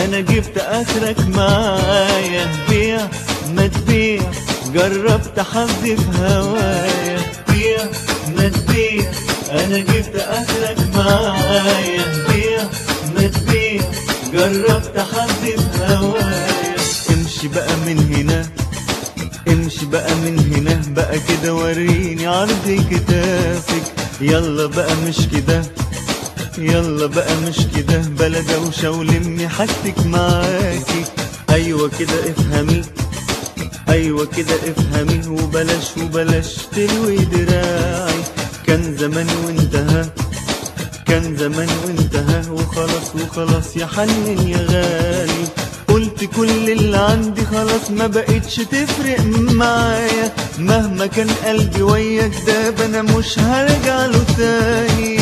انا جبت اخرك معايا بيع ما تبيع جربت حظي في هوايا بيع ما تبيع انا جبت اخرك معايا بيع ما تبيع جربت حظي في هوايا امشي بقى من هنا امشي بقى من هنا بقى كده وريني عرض كتافك يلا بقى مش كده يلا بقى مش كده بلا دوشة ولمي حاجتك معاكي ايوه كده افهمي ايوه كده افهمي وبلاش وبلاش تلوي دراعي كان زمان وانتهى كان زمان وانتهى وخلاص وخلاص يا حنين يا غالي قلت كل اللي عندي خلاص ما بقتش تفرق معايا مهما كان قلبي وياك داب انا مش هرجع له تاني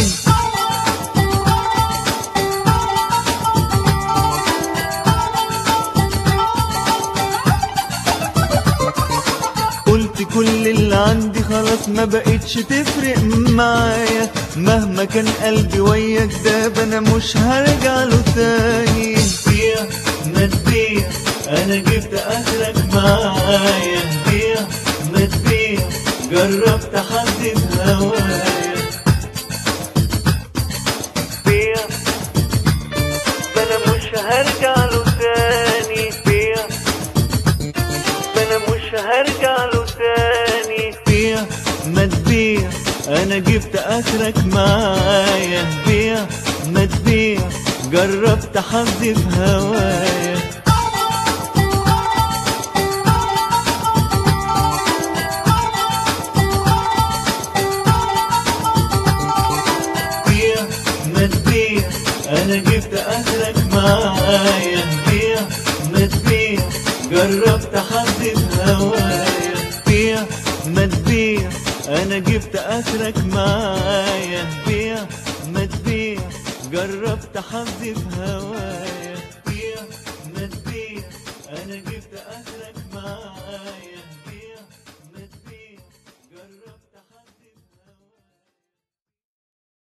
قلت كل اللي عندي خلاص ما بقتش تفرق معايا مهما كان قلبي وياك داب انا مش هرجع له تاني بيع ما تبيع انا جبت اخرك معايا بيع ما تبيع جربت حظي في هوايا بيع انا مش هرجع له تاني بيع انا مش هرجع له تاني بيع ما تبيع انا جبت اخرك معايا بيع ما تبيع جربت حظي في هوايا بيع ما تبيع انا جبت اخرك معايا بيع ما تبيع جربت حظي في هوايا بيع ما تبيع انا جبت اخرك معايا بيع ما تبيع جربت حظي في هوايا